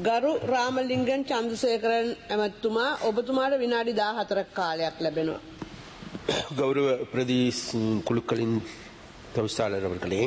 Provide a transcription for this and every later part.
ගරු රාමලිංගන් චන්දසේකරන් ඇමැත්තුමා ඔබතුමාට විනාඩි 14ක් කාලයක් ලැබෙනවා. கௌரவ பிரதி ஸ்- குழுக்களின் தவிசாளர் அவர்களே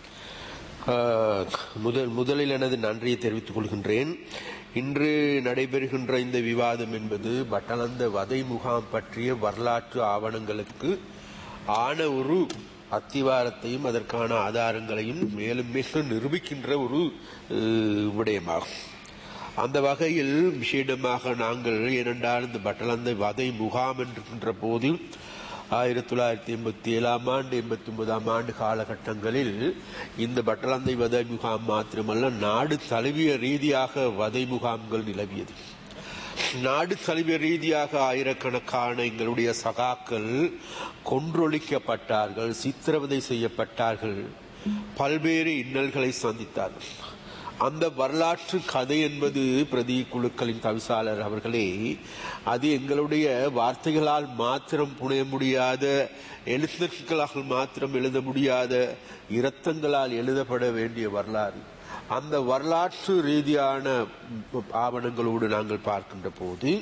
ஆஹ், முதல் முதலில் எனது நன்றியை தெரிவித்துக் கொள்கின்றேன் இன்று நடைபெறுகின்ற இந்த விவாதம் என்பது பட்டளந்த வதை முகாம் பற்றிய வரலாற்று ஆவணங்களுக்கு ஆன ஒரு அத்திவாரத்தையும் அதற்கான ஆதாரங்களையும் மேலும் மேலும் நிரூபிக்கின்ற ஒரு அஹ், விடயமாகும் அந்த வகையில் விசேடமாக நாங்கள் இரண்டாம் இந்த பட்டளந்த வதை முகாம் என்கின்ற போது ஆயிரத்தி தொள்ளாயிரத்தி எண்பத்தி ஏழாம் ஆண்டு எண்பத்தி ஒன்பதாம் ஆண்டு காலகட்டங்களில் இந்த பட்டளந்தை வதை முகாம் மாத்திரமல்ல நாடு தழுவிய ரீதியாக வதை முகாம்கள் நிலவியது நாடு தழுவிய ரீதியாக ஆயிரக்கணக்கான எங்களுடைய சகாக்கள் கொன்றொழிக்கப்பட்டார்கள் சித்திரவதை செய்யப்பட்டார்கள் பல்வேறு இன்னல்களை சந்தித்தார்கள் அந்த வரலாற்று கதை என்பது பிரதி குழுக்களின் தவிசாளர் அவர்களே அது எங்களுடைய வார்த்தைகளால் மாத்திரம் புனைய முடியாத எழுத்துக்களால் மாத்திரம் எழுத முடியாத இரத்தங்களால் எழுதப்பட வேண்டிய வரலாறு அந்த வரலாற்று ரீதியான ஆவணங்களோடு நாங்கள் பார்க்கின்ற போது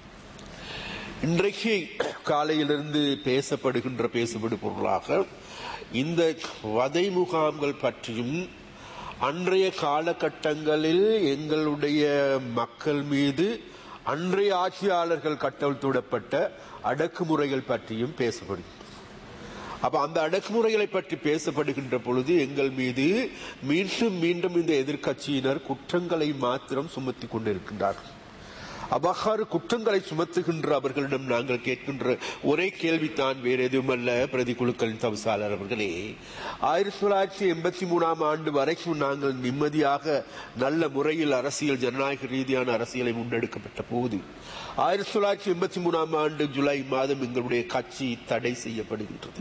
இன்றைக்கு காலையிலிருந்து பேசப்படுகின்ற பேசுபடு பொருளாக இந்த வதை முகாம்கள் பற்றியும் அன்றைய காலகட்டங்களில் எங்களுடைய மக்கள் மீது அன்றைய ஆட்சியாளர்கள் கட்டவிழ்த்துவிடப்பட்ட அடக்குமுறைகள் பற்றியும் பேசப்படுகிறது அப்ப அந்த அடக்குமுறைகளை பற்றி பேசப்படுகின்ற பொழுது எங்கள் மீது மீண்டும் மீண்டும் இந்த எதிர்க்கட்சியினர் குற்றங்களை மாத்திரம் சுமத்தி கொண்டிருக்கின்றார்கள் அவ்வாறு குற்றங்களை சுமத்துகின்ற அவர்களிடம் நாங்கள் கேட்கின்ற ஒரே கேள்வித்தான் வேறு எதுவுமல்ல பிரதி குழுக்களின் தவிசாளர் அவர்களே ஆயிரத்தி தொள்ளாயிரத்தி எண்பத்தி மூணாம் ஆண்டு வரைக்கும் நாங்கள் நிம்மதியாக நல்ல முறையில் அரசியல் ஜனநாயக ரீதியான அரசியலை முன்னெடுக்கப்பட்ட போது ஆயிரத்தி தொள்ளாயிரத்தி எண்பத்தி மூணாம் ஆண்டு ஜூலை மாதம் எங்களுடைய கட்சி தடை செய்யப்படுகின்றது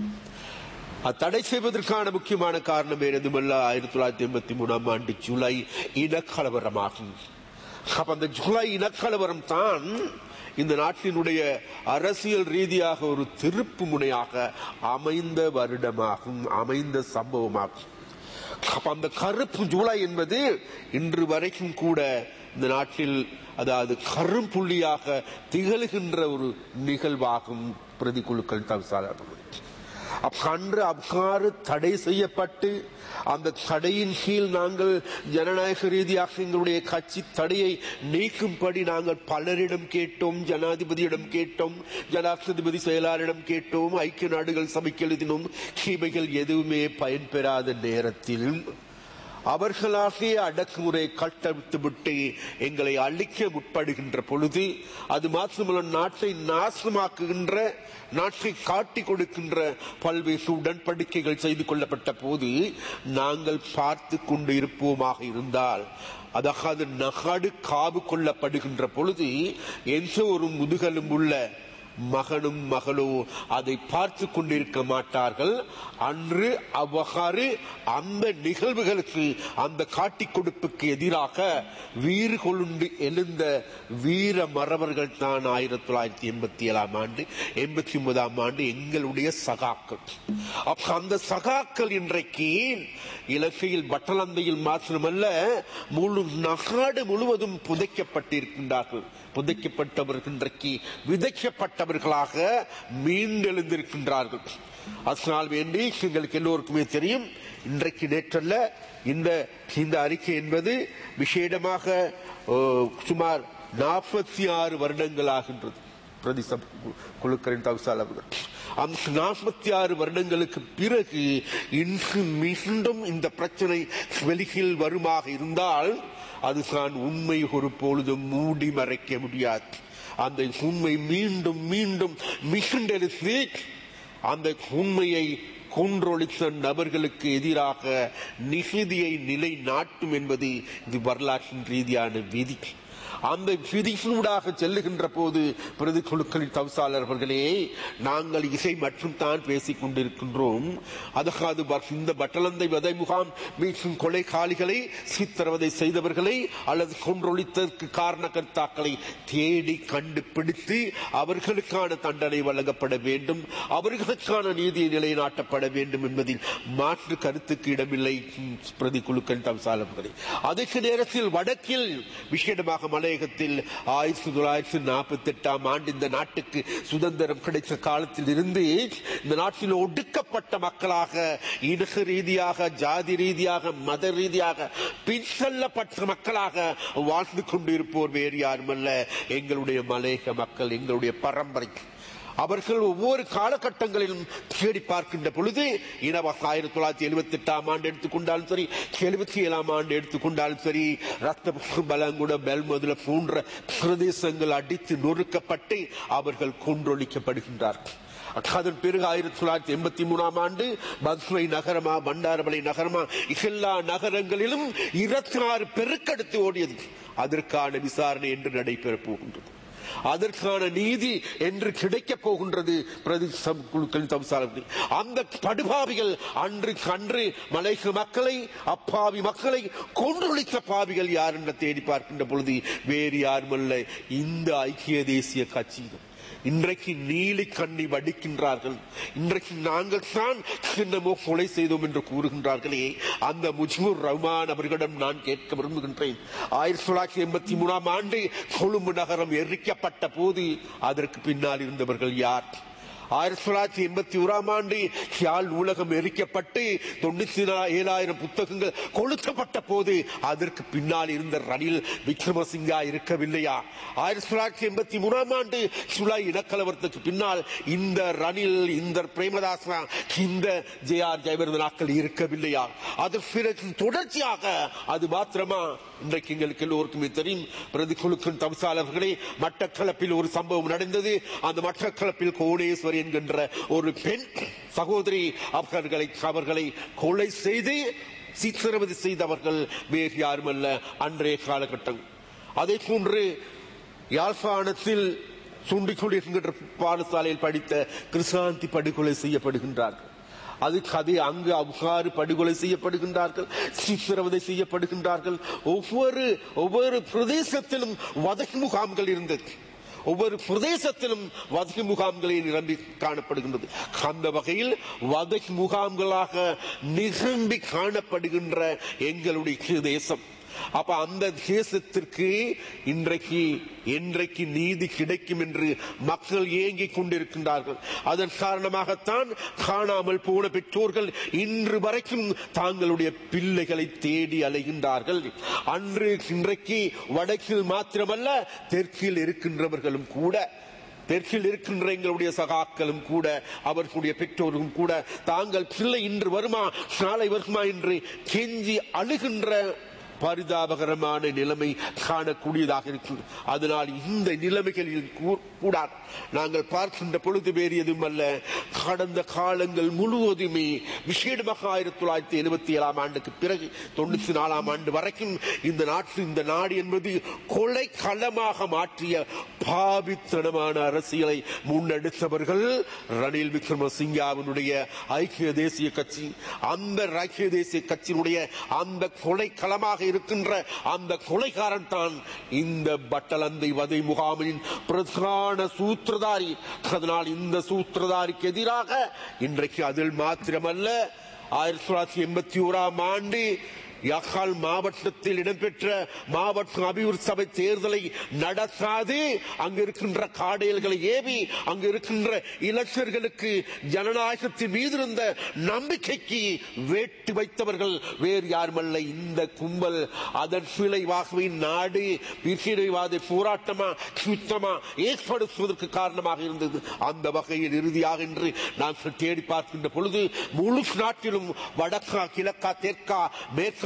தடை செய்வதற்கான முக்கியமான காரணம் வேறு எதுமல்ல ஆயிரத்தி தொள்ளாயிரத்தி எண்பத்தி மூணாம் ஆண்டு ஜூலை இனக்கலவரமாகும் அப்ப அந்த ஜூலை இனக்கலவரம் தான் இந்த நாட்டினுடைய அரசியல் ரீதியாக ஒரு திருப்பு முனையாக அமைந்த வருடமாகும் அமைந்த சம்பவமாகும் அப்ப அந்த கருப்பு ஜூலை என்பது இன்று வரைக்கும் கூட இந்த நாட்டில் அதாவது கரும்புள்ளியாக திகழ்கின்ற ஒரு நிகழ்வாகும் பிரதிக்குழுக்கள் தவிசாளர்கள் அன்று அவ்வாறு தடை செய்யப்பட்டு அந்த தடையின் கீழ் நாங்கள் ஜனநாயக ரீதியாக எங்களுடைய கட்சி தடையை நீக்கும்படி நாங்கள் பலரிடம் கேட்டோம் ஜனாதிபதியிடம் கேட்டோம் ஜனாதிபதி செயலாளரிடம் கேட்டோம் ஐக்கிய நாடுகள் சபைக்கு எழுதினோம் இவைகள் எதுவுமே பயன்பெறாத நேரத்தில் அவர்களாகிய அடக்குமுறை கட்டவித்து விட்டு எங்களை அழிக்க முற்படுகின்ற பொழுது அது மாத்திரமல்ல நாட்டை நாசமாக்குகின்ற நாட்டை காட்டி கொடுக்கின்ற பல்வேறு உடன்படிக்கைகள் செய்து கொள்ளப்பட்ட போது நாங்கள் பார்த்து கொண்டு இருப்போமாக இருந்தால் அதாவது நகாடு காவு கொள்ளப்படுகின்ற பொழுது எந்த ஒரு முதுகலும் உள்ள மகனும் மகளோ அதை பார்த்து கொண்டிருக்க மாட்டார்கள் அன்று அவ்வகாறு அந்த நிகழ்வுகளுக்கு அந்த காட்டிக் கொடுப்புக்கு எதிராக வீறு கொண்டு எழுந்த வீர மறவர்கள் தான் ஆயிரத்தி தொள்ளாயிரத்தி எண்பத்தி ஏழாம் ஆண்டு எண்பத்தி ஒன்பதாம் ஆண்டு எங்களுடைய சகாக்கள் அப்ப அந்த சகாக்கள் இன்றைக்கு இலங்கையில் பட்டலந்தையில் மாத்திரமல்ல முழு நகாடு முழுவதும் புதைக்கப்பட்டிருக்கின்றார்கள் புதைக்கப்பட்டவர்கள் இன்றைக்கு விதைக்கப்பட்டவர்களாக மீண்டெழுந்திருக்கின்றார்கள் அதனால் வேண்டி எங்களுக்கு எல்லோருக்குமே தெரியும் இன்றைக்கு நேற்றல்ல இந்த இந்த அறிக்கை என்பது விசேடமாக சுமார் நாற்பத்தி ஆறு வருடங்கள் ஆகின்றது பிரதி குழுக்களின் தவிசாளர்கள் அந்த நாற்பத்தி ஆறு வருடங்களுக்கு பிறகு இன்று மீண்டும் இந்த பிரச்சனை வெளியில் வருமாக இருந்தால் அதுதான் உண்மை ஒரு பொழுதும் மூடி மறைக்க முடியாது அந்த உண்மை மீண்டும் மீண்டும் மிகுண்டெடுத்து அந்த உண்மையை கொன்றொழித்த நபர்களுக்கு எதிராக நிகுதியை நிலை நாட்டும் என்பது இது வரலாற்றின் ரீதியான விதி அந்த விதிசூடாக செல்லுகின்ற போது பிரதி குழுக்களின் தவசாளர்களே நாங்கள் இசை மற்றும் தான் பேசிக் கொண்டிருக்கின்றோம் அதற்காது இந்த பட்டலந்தை வதை முகாம் மீட்கும் கொலைகாலிகளை சித்திரவதை செய்தவர்களை அல்லது கொன்றொழித்ததற்கு காரணகர்த்தாக்களை தேடி கண்டுபிடித்து அவர்களுக்கான தண்டனை வழங்கப்பட வேண்டும் அவர்களுக்கான நீதியை நிலைநாட்டப்பட வேண்டும் என்பதில் மாற்று கருத்துக்கு இடமில்லை ம், பிரதி குழுக்கள் தவசாளர்களே அதற்கு நேரத்தில் வடக்கில் விசேடமாக மலையகத்தில் ஆயிரத்தி தொள்ளாயிரத்தி நாற்பத்தி எட்டாம் ஆண்டு இந்த நாட்டுக்கு சுதந்திரம் கிடைத்த காலத்தில் இருந்து இந்த நாட்டில் ஒடுக்கப்பட்ட மக்களாக இனக ரீதியாக ஜாதி ரீதியாக மத ரீதியாக பின்செல்லப்பட்ட மக்களாக வாழ்ந்து கொண்டிருப்போர் வேறு யாருமல்ல எங்களுடைய மலையக மக்கள் எங்களுடைய பரம்பரை அவர்கள் ஒவ்வொரு காலகட்டங்களிலும் தேடி பார்க்கின்ற பொழுது இனவாக ஆயிரத்தி தொள்ளாயிரத்தி எழுபத்தி எட்டாம் ஆண்டு எடுத்துக்கொண்டாலும் சரி எழுபத்தி ஏழாம் ஆண்டு எடுத்துக்கொண்டாலும் சரி ரத்த பலங்குட பெல்மதுல போன்ற பிரதேசங்கள் அடித்து நொறுக்கப்பட்டு அவர்கள் கொன்றொழிக்கப்படுகின்றார்கள் அதன் பிறகு ஆயிரத்தி தொள்ளாயிரத்தி எண்பத்தி மூணாம் ஆண்டு பத்மை நகரமா பண்டாரமலை நகரமா எல்லா நகரங்களிலும் இருபத்தி ஆறு பெருக்கெடுத்து ஓடியது அதற்கான விசாரணை என்று நடைபெறப் போகின்றது அதற்கான நீதி என்று கிடைக்கப் போகின்றது பிரதி சம் குழுக்களின் தம்சாளர்கள் அந்த படுபாவிகள் அன்று அன்று மலைக்கு மக்களை அப்பாவி மக்களை கொன்றொழித்த பாவிகள் யார் என்று தேடி பார்க்கின்ற பொழுது வேறு யாருமல்ல இந்த ஐக்கிய தேசிய கட்சியினர் இன்றைக்கு நீலி கண்ணி வடிக்கின்றார்கள் இன்றைக்கு நாங்கள் தான் சின்னமோ கொலை செய்தோம் என்று கூறுகின்றார்களே அந்த முஜ்மூர் ரஹ்மான் அவர்களிடம் நான் கேட்க விரும்புகின்றேன் ஆயிரத்தி தொள்ளாயிரத்தி எண்பத்தி மூணாம் ஆண்டு கொழும்பு நகரம் எரிக்கப்பட்ட போது அதற்கு பின்னால் இருந்தவர்கள் யார் ஆயிரத்தி தொள்ளாயிரத்தி எண்பத்தி ஓராம் ஆண்டு யாழ் நூலகம் எரிக்கப்பட்டு தொண்ணூத்தி நா- ஏழாயிரம் புத்தகங்கள் கொளுத்தப்பட்ட போது அதற்கு பின்னால் இருந்த ரணில் விக்ரமசிங்கா இருக்கவில்லையா ஆயிரத்தி தொள்ளாயிரத்தி எண்பத்தி மூணாம் ஆண்டு சுலை இனக்கலவரத்துக்கு பின்னால் இந்த ரணில் இந்த பிரேமதாசா இந்த ஜே ஆர் ஜெயவர்தனாக்கள் இருக்கவில்லையா அதற்கு பிறகு தொடர்ச்சியாக அது மாத்திரமா இன்றைக்கு எங்களுக்கு எல்லோருக்குமே தெரியும் பிரதிகுழுக்கள் தவசாளர்களே மட்டக்களப்பில் ஒரு சம்பவம் நடந்தது அந்த மட்டக்களப்பில் கோடேஸ்வரி என்கின்ற ஒரு பெண் சகோதரி அவர்களை அவர்களை கொலை செய்து சித்திரவதை செய்தவர்கள் வேறு யாருமல்ல அன்றைய காலகட்டம் அதே போன்று யாழ்ப்பாணத்தில் சுண்டிக்குடி என்கின்ற பாடசாலையில் படித்த கிருஷாந்தி படுகொலை செய்யப்படுகின்றார்கள் அது கதை அங்கு அவ்வாறு படுகொலை செய்யப்படுகின்றார்கள் சித்திரவதை செய்யப்படுகின்றார்கள் ஒவ்வொரு ஒவ்வொரு பிரதேசத்திலும் வதக்கு முகாம்கள் இருந்தது ஒவ்வொரு பிரதேசத்திலும் வதக்கு முகாம்களை நிரம்பி காணப்படுகின்றது அந்த வகையில் வதக்கு முகாம்களாக நிரம்பி காணப்படுகின்ற எங்களுடைய தேசம் அப்ப அந்த தேசத்திற்கு இன்றைக்கு என்றைக்கு நீதி கிடைக்கும் என்று மக்கள் ஏங்கிக் கொண்டிருக்கின்றார்கள் அதன் காரணமாகத்தான் காணாமல் போன பெற்றோர்கள் இன்று வரைக்கும் தாங்களுடைய பிள்ளைகளை தேடி அலைகின்றார்கள் அன்று இன்றைக்கு வடக்கில் மாத்திரமல்ல தெற்கில் இருக்கின்றவர்களும் கூட தெற்கில் இருக்கின்ற எங்களுடைய சகாக்களும் கூட அவர்களுடைய பெற்றோரும் கூட தாங்கள் பிள்ளை இன்று வருமா நாளை வருமா என்று கெஞ்சி அழுகின்ற பரிதாபகரமான நிலைமை காணக்கூடியதாக இருக்கும் அதனால் இந்த நிலைமைகளில் கூ- கூட நாங்கள் பார்க்கின்ற பொழுது வேறு எதுவும் அல்ல கடந்த காலங்கள் முழுவதுமே விசேடமாக ஆயிரத்தி தொள்ளாயிரத்தி எழுபத்தி ஏழாம் ஆண்டுக்கு பிறகு தொண்ணூத்தி நாலாம் ஆண்டு வரைக்கும் இந்த நாட்டு இந்த நாடு என்பது கொலை களமாக மாற்றிய பாவித்தனமான அரசியலை முன்னெடுத்தவர்கள் ரணில் விக்ரமசிங்காவினுடைய ஐக்கிய தேசிய கட்சி அந்த ஐக்கிய தேசிய கட்சியினுடைய அந்த கொலை களமாக இருக்கின்ற அந்த கொலைகாரன் தான் இந்த பட்டலந்தை வதை முகாமின் பிரதான சூத்திரதாரி அதனால் இந்த சூத்திரதாரிக்கு எதிராக இன்றைக்கு அதில் மாத்திரமல்ல ஆயிரத்தி தொள்ளாயிரத்தி எண்பத்தி ஓராம் ஆண்டு யாழ் மாவட்டத்தில் இடம்பெற்ற மாவட்ட அபிவிருத்தி சபை தேர்தலை நடத்தாது அங்கு இருக்கின்ற காடையல்களை ஏவி அங்கு இருக்கின்ற இளைஞர்களுக்கு ஜனநாயகத்தின் மீது இருந்த நம்பிக்கைக்கு வேட்டு வைத்தவர்கள் வேறு யாருமல்ல இந்த கும்பல் அதன் விளைவாகவே நாடு பிரிவினைவாத போராட்டமா சுத்தமா ஏற்படுத்துவதற்கு காரணமாக இருந்தது அந்த வகையில் இறுதியாக இன்று நாங்கள் தேடி பார்க்கின்ற பொழுது முழு நாட்டிலும் வடக்கா கிழக்கா தெற்கா மேற்கா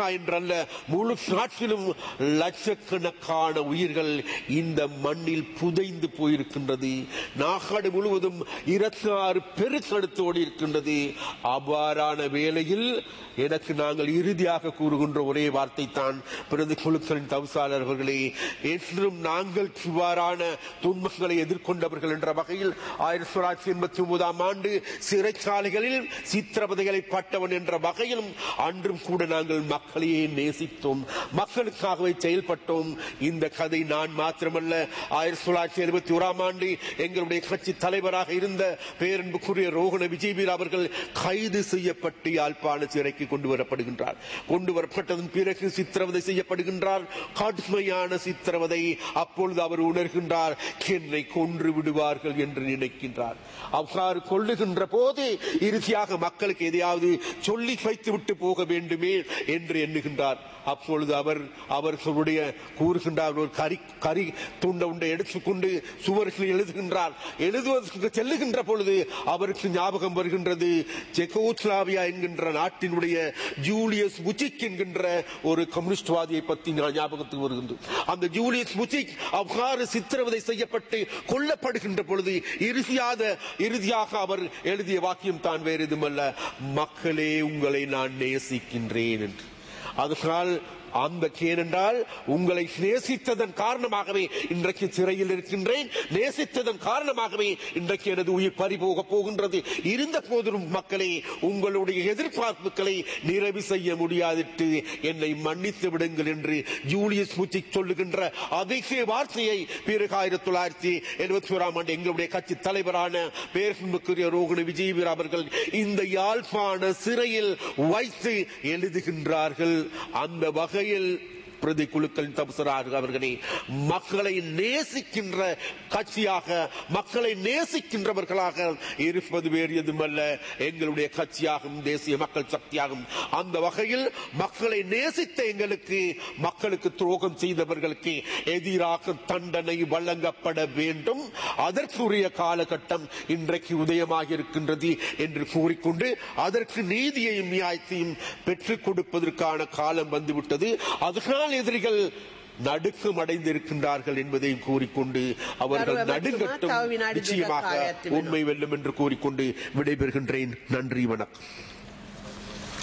ஸ்ரீலங்கா என்றல்ல முழு நாட்டிலும் லட்சக்கணக்கான உயிர்கள் இந்த மண்ணில் புதைந்து போயிருக்கின்றது நாகாடு முழுவதும் இருபத்தி ஆறு பெருக்கெடுத்தோடு இருக்கின்றது அவ்வாறான வேளையில் எனக்கு நாங்கள் இறுதியாக கூறுகின்ற ஒரே வார்த்தை தான் பிரதி குழுக்களின் தவிசாளர் அவர்களே என்றும் நாங்கள் இவ்வாறான துன்பங்களை எதிர்கொண்டவர்கள் என்ற வகையில் ஆயிரத்தி தொள்ளாயிரத்தி எண்பத்தி ஒன்பதாம் ஆண்டு சிறைச்சாலைகளில் சித்திரவதைகளை பட்டவன் என்ற வகையிலும் அன்றும் கூட நாங்கள் மக்களையே நேசித்தோம் மக்களுக்காகவே செயல்பட்டோம் இந்த கதை நான் மாத்திரமல்ல ஆயிரத்தி தொள்ளாயிரத்தி எழுபத்தி ஓராம் ஆண்டு எங்களுடைய கட்சி தலைவராக இருந்த பேரன்புக்குரிய ரோகண விஜயவீர் அவர்கள் கைது செய்யப்பட்டு யாழ்ப்பாண சிறைக்கு கொண்டு வரப்படுகின்றார் கொண்டு வரப்பட்டதன் பிறகு சித்திரவதை செய்யப்படுகின்றார் கடுமையான சித்திரவதை அப்பொழுது அவர் உணர்கின்றார் என்னை கொன்று விடுவார்கள் என்று நினைக்கின்றார் அவ்வாறு கொள்ளுகின்ற போது இறுதியாக மக்களுக்கு எதையாவது சொல்லி வைத்து விட்டு போக வேண்டுமே என்று எண்ணுகின்றார் அப்பொழுது அவர் அவர்களுடைய கூறுகின்றார் ஒரு கரி கரி துண்ட உண்டை எடுத்துக்கொண்டு சுவர்கள் எழுதுகின்றார் எழுதுவதற்கு செல்லுகின்ற பொழுது அவருக்கு ஞாபகம் வருகின்றது செகோஸ்லாவியா என்கின்ற நாட்டினுடைய ஜூலியஸ் புச்சிக் என்கின்ற ஒரு கம்யூனிஸ்ட்வாதியை பற்றி ஞா- ஞாபகத்துக்கு வருகின்றது அந்த ஜூலியஸ் புச்சிக் அவ்வாறு சித்திரவதை செய்யப்பட்டு கொல்லப்படுகின்ற பொழுது இறுதியாக இறுதியாக அவர் எழுதிய வாக்கியம் தான் வேறு எதுமல்ல மக்களே உங்களை நான் நேசிக்கின்றேன் என்று அதனால் அந்த ஏனென்றால் உங்களை நேசித்ததன் காரணமாகவே இன்றைக்கு சிறையில் இருக்கின்றேன் நேசித்ததன் காரணமாகவே இன்றைக்கு எனது உயிர் பறிபோக போகின்றது இருந்த போதிலும் மக்களே உங்களுடைய எதிர்பார்ப்புகளை நிறைவு செய்ய முடியாதிட்டு என்னை மன்னித்து விடுங்கள் என்று ஜூலியஸ் முச்சிக் சொல்லுகின்ற அதிக வார்த்தையை பிறகு ஆயிரத்தி தொள்ளாயிரத்தி எழுபத்தி ஓராம் ஆண்டு எங்களுடைய கட்சி தலைவரான பேரன்புக்குரிய ரோகண விஜயவீர் அவர்கள் இந்த யாழ்ப்பாண சிறையில் வைத்து எழுதுகின்றார்கள் அந்த வகையில் பிரதி குழுக்கள் தபுசராக அவர்களே மக்களை நேசிக்கின்ற கட்சியாக மக்களை நேசிக்கின்றவர்களாக இருப்பது வேறு எதுமல்ல எங்களுடைய கட்சியாகும் தேசிய மக்கள் சக்தியாகும் அந்த வகையில் மக்களை நேசித்த எங்களுக்கு மக்களுக்கு துரோகம் செய்தவர்களுக்கு எதிராக தண்டனை வழங்கப்பட வேண்டும் அதற்குரிய காலகட்டம் இன்றைக்கு உதயமாக இருக்கின்றது என்று கூறிக்கொண்டு அதற்கு நீதியையும் நியாயத்தையும் பெற்றுக் கொடுப்பதற்கான காலம் வந்துவிட்டது அதனால் எதிரிகள் நடுக்கம் அடைந்திருக்கின்றார்கள் என்பதையும் கூறிக்கொண்டு அவர்கள் கருவ நடுங்கட்டும் தவ வினாடி நிச்சயமாக காயத்து வேணும். உண்மை வெல்லும் என்று கூறிக்கொண்டு விடைபெறுகின்றேன் நன்றி வணக்கம்